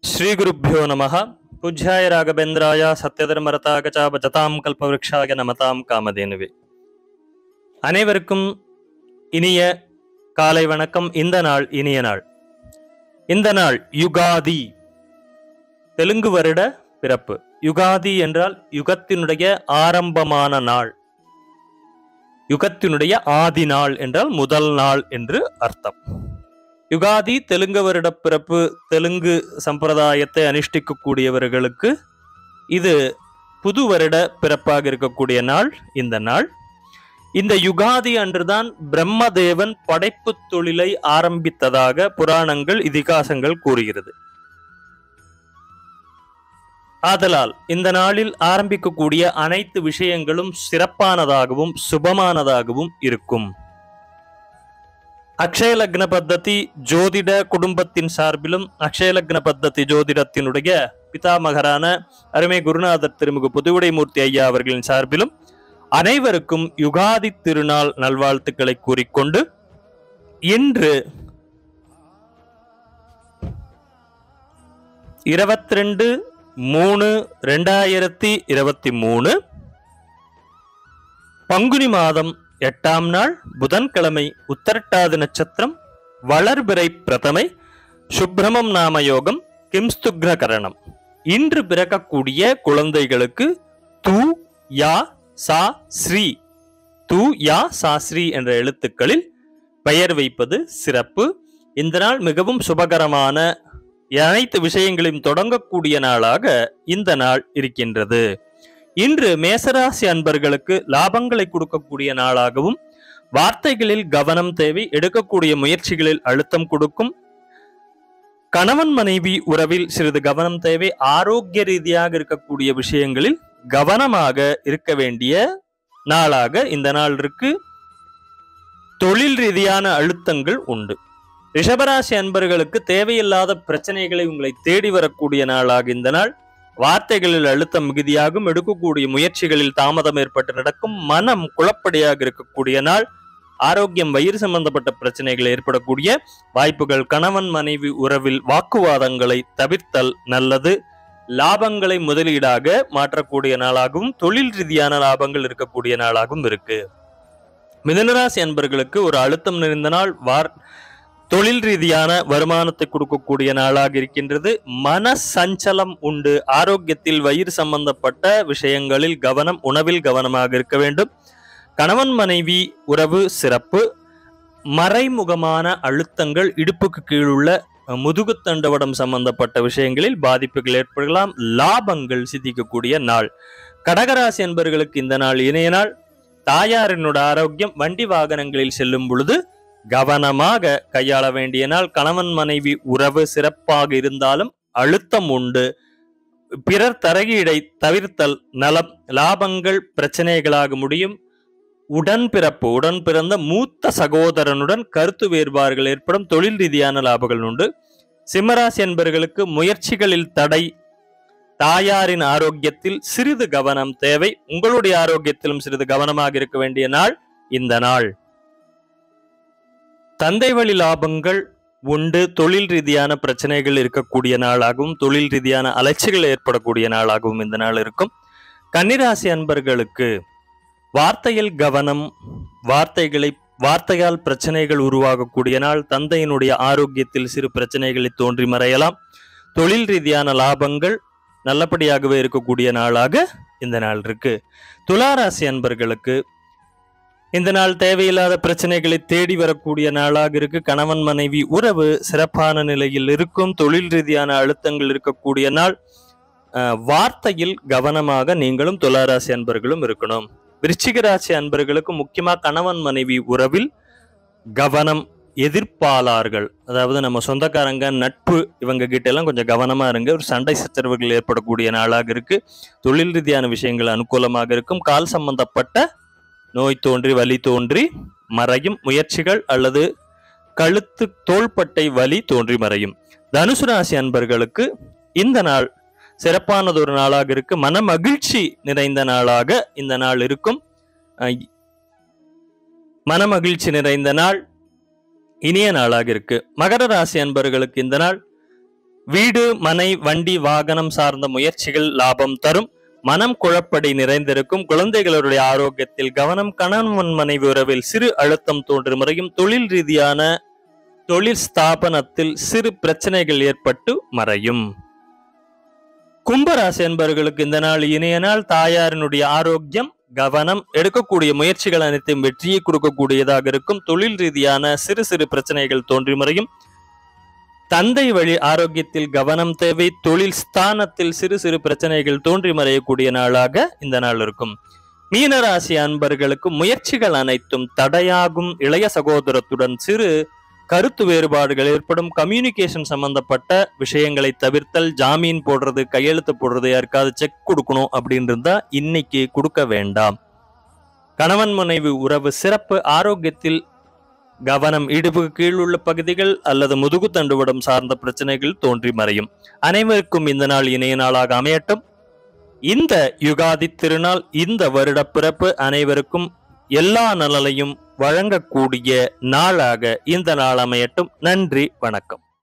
ಶ್ರೀಗುರುಭ್ಯೋ ನಮಃ ಪೂಜ್ಯಾಯ ರಾಘವೇಂದ್ರಾಯ சத்யதர்மரதாக பஜதாம் கல்பவருஷாய நமதாம் காமதேனுவே அனைவருக்கும் இனிய காலை வணக்கம் இந்த நாள் இனிய நாள் இந்த நாள் யுகாதி தெலுங்கு வருட பிறப்பு யுகாதி என்றால் யுகத்தினுடைய ஆரம்பமான நாள் யுகத்தினுடைய ஆதி நாள் என்றால் முதல் நாள் என்று அர்த்தம் யுகாதி தெலுங்கு வருட பிறப்பு தெலுங்கு சம்பிரதாயத்தை அனுஷ்டிக்கக்கூடியவர்களுக்கு இது புது வருட பிறப்பாக இருக்கக்கூடிய நாள் இந்த நாள் இந்த யுகாதி அன்றுதான் பிரம்மதேவன் படைப்பு தொழிலை ஆரம்பித்ததாக புராணங்கள் இதிகாசங்கள் கூறுகிறது ஆதலால் இந்த நாளில் ஆரம்பிக்கக்கூடிய அனைத்து விஷயங்களும் சிறப்பானதாகவும் சுபமானதாகவும் இருக்கும் அக்ஷய லக்ன பத்ததி ஜோதிட குடும்பத்தின் சார்பிலும் அக்ஷய லக்ன பத்ததி ஜோதிடத்தினுடைய பிதாமகரான அருமை குருநாதர் திருமுக புதுவுடைமூர்த்தி ஐயா அவர்களின் சார்பிலும் அனைவருக்கும் யுகாதி திருநாள் நல்வாழ்த்துக்களை கூறிக்கொண்டு இன்று இருபத்தி ரெண்டு மூணு ரெண்டாயிரத்தி இருபத்தி மூணு பங்குனி மாதம் எட்டாம் நாள் புதன்கிழமை உத்தரட்டாதி நட்சத்திரம் வளர்பிறை பிரதமை சுப்பிரமம் நாம யோகம் கிம்ஸ்துக்ர கரணம் இன்று பிறக்கக்கூடிய குழந்தைகளுக்கு து யா சா ஸ்ரீ து யா சா ஸ்ரீ என்ற எழுத்துக்களில் பெயர் வைப்பது சிறப்பு இந்த நாள் மிகவும் சுபகரமான அனைத்து விஷயங்களையும் தொடங்கக்கூடிய நாளாக இந்த நாள் இருக்கின்றது இன்று மேசராசி அன்பர்களுக்கு லாபங்களை கொடுக்கக்கூடிய நாளாகவும் வார்த்தைகளில் கவனம் தேவை எடுக்கக்கூடிய முயற்சிகளில் அழுத்தம் கொடுக்கும் கணவன் மனைவி உறவில் சிறிது கவனம் தேவை ஆரோக்கிய ரீதியாக இருக்கக்கூடிய விஷயங்களில் கவனமாக இருக்க வேண்டிய நாளாக இந்த நாள் இருக்கு தொழில் ரீதியான அழுத்தங்கள் உண்டு ரிஷபராசி அன்பர்களுக்கு தேவையில்லாத பிரச்சனைகளை உங்களை தேடி வரக்கூடிய நாளாக இந்த நாள் வார்த்தைகளில் அழுத்தம் மிகுதியாகும் எடுக்கக்கூடிய முயற்சிகளில் தாமதம் ஏற்பட்டு நடக்கும் மனம் குழப்படியாக இருக்கக்கூடிய நாள் ஆரோக்கியம் வயிறு சம்பந்தப்பட்ட பிரச்சனைகள் ஏற்படக்கூடிய வாய்ப்புகள் கணவன் மனைவி உறவில் வாக்குவாதங்களை தவிர்த்தல் நல்லது லாபங்களை முதலீடாக மாற்றக்கூடிய நாளாகவும் தொழில் ரீதியான லாபங்கள் இருக்கக்கூடிய நாளாகவும் இருக்கு மிதனராசி அன்பர்களுக்கு ஒரு அழுத்தம் நிறைந்த நாள் வார் தொழில் ரீதியான வருமானத்தை கொடுக்கக்கூடிய நாளாக இருக்கின்றது மன சஞ்சலம் உண்டு ஆரோக்கியத்தில் வயிறு சம்பந்தப்பட்ட விஷயங்களில் கவனம் உணவில் கவனமாக இருக்க வேண்டும் கணவன் மனைவி உறவு சிறப்பு மறைமுகமான அழுத்தங்கள் இடுப்புக்கு கீழுள்ள முதுகுத்தண்டவடம் சம்பந்தப்பட்ட விஷயங்களில் பாதிப்புகள் ஏற்படலாம் லாபங்கள் சித்திக்கக்கூடிய நாள் கடகராசி என்பவர்களுக்கு இந்த நாள் இணைய நாள் தாயாரினோட ஆரோக்கியம் வண்டி வாகனங்களில் செல்லும் பொழுது கவனமாக கையாள வேண்டிய நாள் கணவன் மனைவி உறவு சிறப்பாக இருந்தாலும் அழுத்தம் உண்டு பிறர் தரகீடை தவிர்த்தல் நலம் லாபங்கள் பிரச்சனைகளாக முடியும் உடன்பிறப்பு உடன் பிறந்த மூத்த சகோதரனுடன் கருத்து வேறுபாடுகள் ஏற்படும் தொழில் ரீதியான லாபங்கள் உண்டு சிம்மராசி என்பவர்களுக்கு முயற்சிகளில் தடை தாயாரின் ஆரோக்கியத்தில் சிறிது கவனம் தேவை உங்களுடைய ஆரோக்கியத்திலும் சிறிது கவனமாக இருக்க வேண்டிய நாள் இந்த நாள் தந்தை வழி லாபங்கள் உண்டு தொழில் ரீதியான பிரச்சனைகள் இருக்கக்கூடிய நாளாகவும் தொழில் ரீதியான அலைச்சிகள் ஏற்படக்கூடிய நாளாகவும் இந்த நாள் இருக்கும் கன்னிராசி அன்பர்களுக்கு வார்த்தையில் கவனம் வார்த்தைகளை வார்த்தையால் பிரச்சனைகள் உருவாகக்கூடிய நாள் தந்தையினுடைய ஆரோக்கியத்தில் சிறு பிரச்சனைகளை தோன்றி மறையலாம் தொழில் ரீதியான லாபங்கள் நல்லபடியாகவே இருக்கக்கூடிய நாளாக இந்த நாள் இருக்கு துளாராசி அன்பர்களுக்கு இந்த நாள் தேவையில்லாத பிரச்சனைகளை தேடி வரக்கூடிய நாளாக இருக்கு கணவன் மனைவி உறவு சிறப்பான நிலையில் இருக்கும் தொழில் ரீதியான அழுத்தங்கள் இருக்கக்கூடிய நாள் அஹ், வார்த்தையில் கவனமாக நீங்களும் துளாராசி அன்பர்களும் இருக்கணும் விருச்சிக ராசி அன்பர்களுக்கு முக்கியமா கணவன் மனைவி உறவில் கவனம் எதிர்ப்பாளர்கள் அதாவது நம்ம சொந்தக்காரங்க நட்பு இவங்க கிட்ட எல்லாம் கொஞ்சம் கவனமா இருங்க ஒரு சண்டை சச்சரவுகள் ஏற்படக்கூடிய நாளாக இருக்கு தொழில் ரீதியான விஷயங்கள் அனுகூலமாக இருக்கும் கால் சம்பந்தப்பட்ட நோய் தோன்றி வலி தோன்றி மறையும் முயற்சிகள் அல்லது கழுத்து தோள்பட்டை வலி தோன்றி மறையும் தனுசு ராசி அன்பர்களுக்கு இந்த நாள் சிறப்பானது ஒரு நாளாக இருக்கு மன மகிழ்ச்சி நிறைந்த நாளாக இந்த நாள் இருக்கும் அஹ் மன மகிழ்ச்சி நிறைந்த நாள் இனிய நாளாக இருக்கு மகர ராசி அன்பர்களுக்கு இந்த நாள் வீடு மனை வண்டி வாகனம் சார்ந்த முயற்சிகள் லாபம் தரும் மனம் குழப்படி நிறைந்திருக்கும் குழந்தைகளுடைய ஆரோக்கியத்தில் கவனம் கணவன் மனைவி உறவில் சிறு அழுத்தம் தோன்றும் முறையும் தொழில் ரீதியான தொழில் ஸ்தாபனத்தில் சிறு பிரச்சனைகள் ஏற்பட்டு மறையும் கும்பராசி என்பவர்களுக்கு இந்த நாள் இணைய நாள் தாயாரினுடைய ஆரோக்கியம் கவனம் எடுக்கக்கூடிய முயற்சிகள் அனைத்தும் வெற்றியை கொடுக்கக்கூடியதாக இருக்கும் தொழில் ரீதியான சிறு சிறு பிரச்சனைகள் தோன்றி முறையும் தந்தை வழி ஆரோக்கியத்தில் கவனம் தேவை தொழில் ஸ்தானத்தில் சிறு சிறு பிரச்சனைகள் தோன்றி மறையக்கூடிய நாளாக இந்த நாள் இருக்கும் மீனராசி அன்பர்களுக்கு முயற்சிகள் அனைத்தும் தடையாகும் இளைய சகோதரத்துடன் சிறு கருத்து வேறுபாடுகள் ஏற்படும் கம்யூனிகேஷன் சம்பந்தப்பட்ட விஷயங்களை தவிர்த்தல் ஜாமீன் போடுறது கையெழுத்து போடுறது யாருக்காவது செக் கொடுக்கணும் அப்படின்னு இருந்தா இன்னைக்கு கொடுக்க வேண்டாம் கணவன் மனைவி உறவு சிறப்பு ஆரோக்கியத்தில் கவனம் இடுப்பு கீழ் உள்ள பகுதிகள் அல்லது முதுகு தண்டுவடம் சார்ந்த பிரச்சனைகள் தோன்றி மறையும் அனைவருக்கும் இந்த நாள் இணைய நாளாக அமையட்டும் இந்த யுகாதி திருநாள் இந்த வருட பிறப்பு அனைவருக்கும் எல்லா நலனையும் வழங்கக்கூடிய நாளாக இந்த நாள் அமையட்டும் நன்றி வணக்கம்